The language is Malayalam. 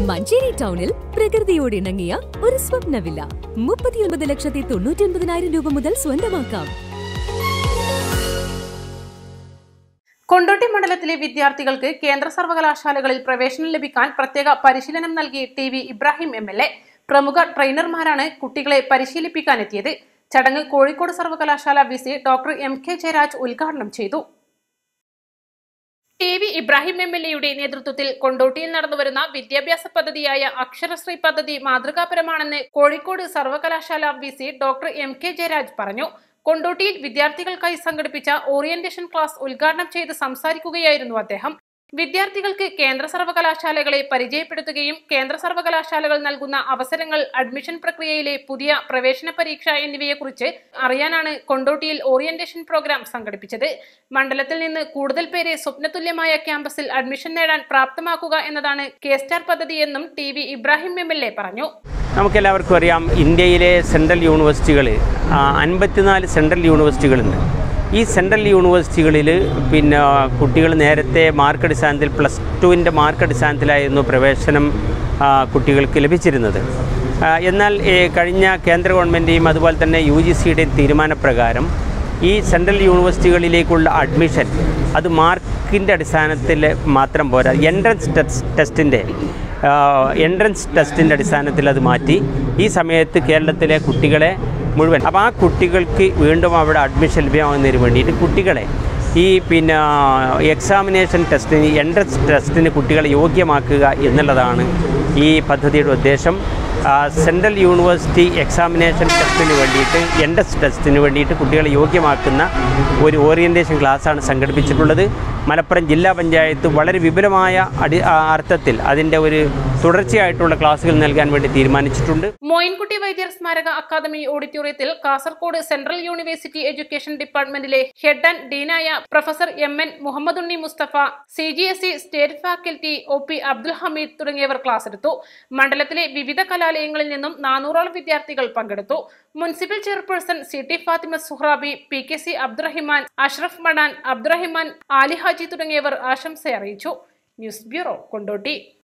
മഞ്ചേരി ടൗണിൽ പ്രകൃതിയോട് ഇണങ്ങിയ ഒരു സ്വപ്ന വില്ല മുപ്പത്തിയൊൻപത് ലക്ഷത്തി തൊണ്ണൂറ്റി ഒൻപതിനായിരം രൂപ മുതൽ സ്വന്തമാക്കാം കൊണ്ടോട്ടി മണ്ഡലത്തിലെ വിദ്യാർത്ഥികൾക്ക് കേന്ദ്ര സർവകലാശാലകളിൽ പ്രവേശനം ലഭിക്കാൻ പ്രത്യേക പരിശീലനം നൽകി T V Ibrahim M L A പ്രമുഖ ട്രെയിനർമാരാണ് കുട്ടികളെ പരിശീലിപ്പിക്കാനെത്തിയത് ചടങ്ങ് കോഴിക്കോട് സർവകലാശാല VC doctor M K Jayaraj ഉദ്ഘാടനം ചെയ്തു T V Ibrahim M L എയുടെ നേതൃത്വത്തിൽ കൊണ്ടോട്ടിയിൽ നടന്നുവരുന്ന വിദ്യാഭ്യാസ പദ്ധതിയായ അക്ഷരശ്രീ പദ്ധതി മാതൃകാപരമാണെന്ന് കോഴിക്കോട് സർവകലാശാല VC doctor M K Jayaraj പറഞ്ഞു കൊണ്ടോട്ടിയിൽ വിദ്യാർത്ഥികൾക്കായി സംഘടിപ്പിച്ച ഓറിയന്റേഷൻ ക്ലാസ് ഉദ്ഘാടനം ചെയ്ത് സംസാരിക്കുകയായിരുന്നു അദ്ദേഹം വിദ്യാർത്ഥികൾക്ക് കേന്ദ്ര സർവകലാശാലകളെ പരിചയപ്പെടുത്തുകയും കേന്ദ്ര സർവകലാശാലകൾ നൽകുന്ന അവസരങ്ങൾ അഡ്മിഷൻ പ്രക്രിയയിലെ പുതിയ പ്രവേശന പരീക്ഷ എന്നിവയെക്കുറിച്ച് അറിയാനാണ് കൊണ്ടോട്ടിയിൽ ഓറിയന്റേഷൻ പ്രോഗ്രാം സംഘടിപ്പിച്ചത് മണ്ഡലത്തിൽ നിന്ന് കൂടുതൽ പേരെ സ്വപ്നതുല്യമായ ക്യാമ്പസിൽ അഡ്മിഷൻ നേടാൻ പ്രാപ്തമാക്കുക എന്നതാണ് കെ സ്റ്റാർ പദ്ധതിയെന്നും T V Ibrahim M L A പറഞ്ഞു നമുക്കെല്ലാവർക്കും അറിയാം ഇന്ത്യയിലെ സെൻട്രൽ യൂണിവേഴ്സിറ്റികൾ അൻപത്തിനാല് സെൻട്രൽ യൂണിവേഴ്സിറ്റികളുണ്ട് ഈ സെൻട്രൽ യൂണിവേഴ്സിറ്റികളിൽ പിന്നെ കുട്ടികൾ നേരത്തെ മാർക്ക് അടിസ്ഥാനത്തിൽ പ്ലസ് ടുവിൻ്റെ മാർക്ക് അടിസ്ഥാനത്തിലായിരുന്നു പ്രവേശനം ആ, കുട്ടികൾക്ക് ലഭിച്ചിരുന്നത് ആ, എന്നാൽ ഏ, കഴിഞ്ഞ കേന്ദ്ര ഗവൺമെൻറ്റെയും അതുപോലെ തന്നെ യു ജി സിയുടെയും തീരുമാനപ്രകാരം ഈ സെൻട്രൽ യൂണിവേഴ്സിറ്റികളിലേക്കുള്ള അഡ്മിഷൻ അത് മാർക്കിൻ്റെ അടിസ്ഥാനത്തിൽ മാത്രം പോരാ എൻട്രൻസ് ടെസ്റ്റ് ടെസ്റ്റിൻ്റെ എൻട്രൻസ് ടെസ്റ്റിൻ്റെ അടിസ്ഥാനത്തിൽ അത് മാറ്റി ഈ സമയത്ത് കേരളത്തിലെ കുട്ടികളെ മുഴുവൻ അപ്പോൾ ആ കുട്ടികൾക്ക് വീണ്ടും അവിടെ അഡ്മിഷൻ ലഭ്യമാകുന്നതിന് വേണ്ടിയിട്ട് കുട്ടികളെ ഈ പിന്നെ എക്സാമിനേഷൻ ടെസ്റ്റിന് എൻട്രൻസ് ടെസ്റ്റിന് കുട്ടികളെ യോഗ്യമാക്കുക എന്നുള്ളതാണ് ഈ പദ്ധതിയുടെ ഉദ്ദേശം ആ, സെൻട്രൽ യൂണിവേഴ്സിറ്റി എക്സാമിനേഷൻ ടെസ്റ്റിന് വേണ്ടിയിട്ട് എൻട്രൻസ് ടെസ്റ്റിന് വേണ്ടിയിട്ട് കുട്ടികളെ യോഗ്യമാക്കുന്ന ഒരു ഓറിയൻറ്റേഷൻ ക്ലാസ്സാണ് സംഘടിപ്പിച്ചിട്ടുള്ളത് മലപ്പുറം ജില്ലാ പഞ്ചായത്ത് വളരെ വിപുലമായ അടി ആ, അർത്ഥത്തിൽ അതിൻ്റെ ഒരു തുടർച്ചയായിട്ടുള്ള ക്ലാസ്സുകൾ നൽകാൻ വേണ്ടി തീരുമാനിച്ചിട്ടുണ്ട് മോയിൻകുട്ടി വൈദ്യർ സ്മാരക അക്കാദമി ഓഡിറ്റോറിയത്തിൽ കാസർകോട് സെൻട്രൽ യൂണിവേഴ്സിറ്റി എഡ്യൂക്കേഷൻ ഡിപ്പാർട്ട്മെന്റിലെ ഹെഡ് ആൻഡ് ഡീനായ professor M N Muhammadunni Musthafa C G S E state faculty O P Abdul Hameed തുടങ്ങിയവർ ക്ലാസ് എടുത്തു മണ്ഡലത്തിലെ വിവിധ കലാലയങ്ങളിൽ നിന്നും നാനൂറോളം വിദ്യാർത്ഥികൾ പങ്കെടുത്തു municipal chairperson C T Fathima Suhrabi P K C Abdurahiman Ashraf Madan Abdurahiman Ali Haji തുടങ്ങിയവർ ആശംസ അറിയിച്ചു ന്യൂസ് ബ്യൂറോ കൊണ്ടോട്ടി